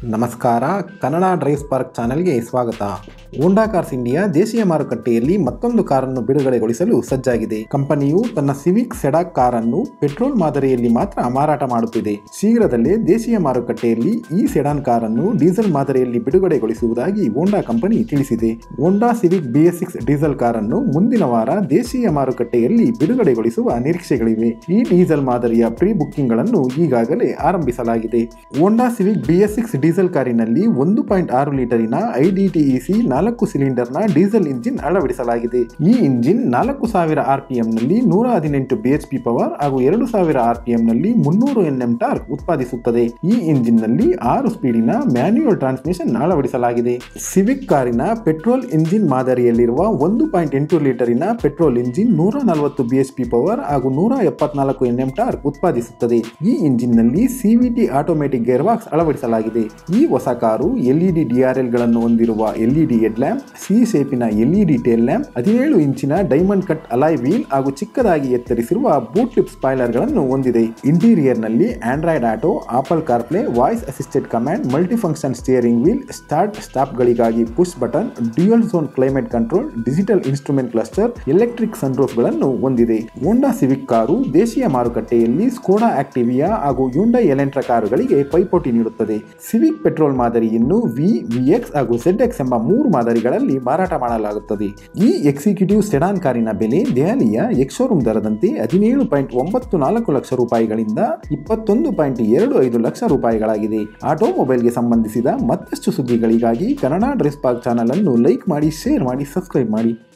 ನಮಸ್ಕಾರ Kannada drive spark ಚಾನೆಲ್ಗೆ ಸ್ವಾಗತ ಹೋಂಡಾ ಕಾರ್ಸ್ ಇಂಡಿಯಾ ದೇಶೀಯ ಮಾರುಕಟ್ಟೆಯಲ್ಲಿ ಮತ್ತೊಂದು ಕಾರನ್ನು ಬಿಡುಗಡೆಗೊಳಿಸಲು ಸಜ್ಜಾಗಿದೆ ಕಂಪನಿಯು ತನ್ನ ಸಿವಿಕ್ ಸೆಡಾಕ್ ಕಾರನ್ನು ಪೆಟ್ರೋಲ್ ಮಾದರಿಯಲ್ಲಿ ಮಾತ್ರ ಮಾರಾಟ ಮಾಡುತ್ತಿದೆ ಶೀಘ್ರದಲ್ಲೇ ದೇಶೀಯ ಮಾರುಕಟ್ಟೆಯಲ್ಲಿ ಈ ಸೆಡಾನ್ ಕಾರನ್ನು ಡೀಸೆಲ್ ಮಾದರಿಯಲ್ಲಿ ಬಿಡುಗಡೆಗೊಳಿಸುವುದಾಗಿ ಹೋಂಡಾ ಕಂಪನಿ ತಿಳಿಸಿದೆ Honda Civic BS six diesel ಕಾರನ್ನು ಮುಂದಿನ ವಾರ ದೇಶೀಯ ಮಾರುಕಟ್ಟೆಯಲ್ಲಿ ಬಿಡುಗಡೆಗೊಳಿಸುವ ನಿರೀಕ್ಷೆಗಳಿವೆ ಈ ಡೀಸೆಲ್ ಮಾದರಿಯ ಪ್ರೀ ಬುಕ್ಕಿಂಗ್ಗಳನ್ನು ಈಗಾಗಲೇ ಆರಂಭಿಸಲಾಗಿದೆ Honda Civic BS six diesel ಕಾರಿನಲ್ಲಿ ಒಂದು ಪಾಯಿಂಟ್ ಆರು ಲೀಟರಿನ ಐಡಿಟಿಇಸಿ ನಾಲ್ಕು ಸಿಲಿಂಡರ್ನ ಡೀಸೆಲ್ ಇಂಜಿನ್ ಅಳವಡಿಸಲಾಗಿದೆ ಈ ಇಂಜಿನ್ ನಾಲ್ಕು ಸಾವಿರ ಆರ್ಪಿಎಂನಲ್ಲಿ ನೂರ ಹದಿನೆಂಟು ಬಿಎಚ್ಪಿ ಪವರ್ ಹಾಗೂ ಎರಡು ಸಾವಿರ ಆರ್ಪಿಎಂನಲ್ಲಿ ಮುನ್ನೂರು ಎನ್ಎಂ ಟಾರ್ಕ್ ಉತ್ಪಾದಿಸುತ್ತದೆ ಈ ಇಂಜಿನ್ನಲ್ಲಿ ಆರು ಸ್ಪೀಡಿನ ಮ್ಯಾನ್ಯುಯಲ್ ಟ್ರಾನ್ಸ್ಮಿಷನ್ ಅಳವಡಿಸಲಾಗಿದೆ ಸಿವಿಕ್ ಕಾರಿನ ಪೆಟ್ರೋಲ್ ಇಂಜಿನ್ ಮಾದರಿಯಲ್ಲಿರುವ ಒಂದು ಪಾಯಿಂಟ್ ಎಂಟು ಲೀಟರಿನ ಪೆಟ್ರೋಲ್ ಇಂಜಿನ್ ನೂರ ನಲವತ್ತು ಬಿಎಚ್ಪಿ ಪವರ್ ಹಾಗೂ ನೂರ ಎಪ್ಪತ್ನಾಲ್ಕು ಎನ್ಎಂ ಟಾರ್ಕ್ ಉತ್ಪಾದಿಸುತ್ತದೆ ಈ ಇಂಜಿನ್ನಲ್ಲಿ ಸಿವಿಟಿ ಆಟೋಮೆಟಿಕ್ ಗೇರ್ ಬಾಕ್ಸ್ ಅಳವಡಿಸಲಾಗಿದೆ ಈ ಹೊಸ ಕಾರು ಎಲ್ಇಡಿ ಡಿಆರ್ಎಲ್ ಗಳನ್ನು ಹೊಂದಿರುವ ಎಲ್ಇಡಿ ಹೆಡ್ ಲ್ಯಾಂಪ್ ಸಿ ಶೇಪಿನ ಎಲ್ಇಡಿ ಟೇಲ್ ಲ್ಯಾಂಪ್ ಹದಿನೇಳು ಇಂಚಿನ ಡೈಮಂಡ್ ಕಟ್ ಅಲಾಯ್ ವೀಲ್ ಹಾಗೂ ಚಿಕ್ಕದಾಗಿ ಎತ್ತರಿಸಿರುವ ಬೂಟ್ ಲಿಪ್ ಸ್ಪಾಯ್ಲರ್ ಗಳನ್ನು ಹೊಂದಿದೆ ಇಂಟೀರಿಯರ್ ನಲ್ಲಿ Android auto Apple CarPlay voice assisted command multifunction steering wheel start stop ಗಳಿಗಾಗಿ push button dual zone climate control digital instrument cluster electric sunroof ಗಳನ್ನು ಹೊಂದಿದೆ ಹೋಂಡಾ Civic car ದೇಶೀಯ ಮಾರುಕಟ್ಟೆಯಲ್ಲಿ ಸ್ಕೋಡಾ ಆಕ್ಟಿವಿಯಾ ಹಾಗೂ ಯುಂಡೈ ಎಲೆಂಟ್ರಾ ಕಾರುಗಳಿಗೆ ಪೈಪೋಟಿ ನೀಡುತ್ತದೆ ಸಿವಿಕ್ ಪೆಟ್ರೋಲ್ ಮಾದರಿಯನ್ನು ವಿ ವಿಎಕ್ಸ್ ಹಾಗೂ ಎಕ್ಸ್ ಎಂಬ ಮೂರು ಮಾದರಿಗಳಲ್ಲಿ ಮಾರಾಟ ಮಾಡಲಾಗುತ್ತದೆ ಈ ಎಕ್ಸಿಕ್ಯೂಟಿವ್ ಸೆಡಾನ್ ಕಾರಿನ ಬೆಲೆ ದೆಹಲಿಯ ಎಕ್ಶೋರೂಮ್ ದರದಂತೆ ಹದಿನೇಳು ಪಾಯಿಂಟ್ ಒಂಬತ್ತು ನಾಲ್ಕು ಲಕ್ಷ ರೂಪಾಯಿಗಳಿಂದ ಇಪ್ಪತ್ತೊಂದು ಪಾಯಿಂಟ್ ಎರಡು ಐದು ಲಕ್ಷ ರೂಪಾಯಿಗಳಾಗಿದೆ ಆಟೋಮೊಬೈಲ್ಗೆ ಸಂಬಂಧಿಸಿದ ಮತ್ತಷ್ಟು ಸುದ್ದಿಗಳಿಗಾಗಿ ಕನ್ನಡ ಡ್ರೆಸ್ ಪಾರ್ಕ್ ಚಾನಲ್ ಅನ್ನು ಲೈಕ್ ಮಾಡಿ ಶೇರ್ ಮಾಡಿ ಸಬ್ಸ್ಕ್ರೈಬ್ ಮಾಡಿ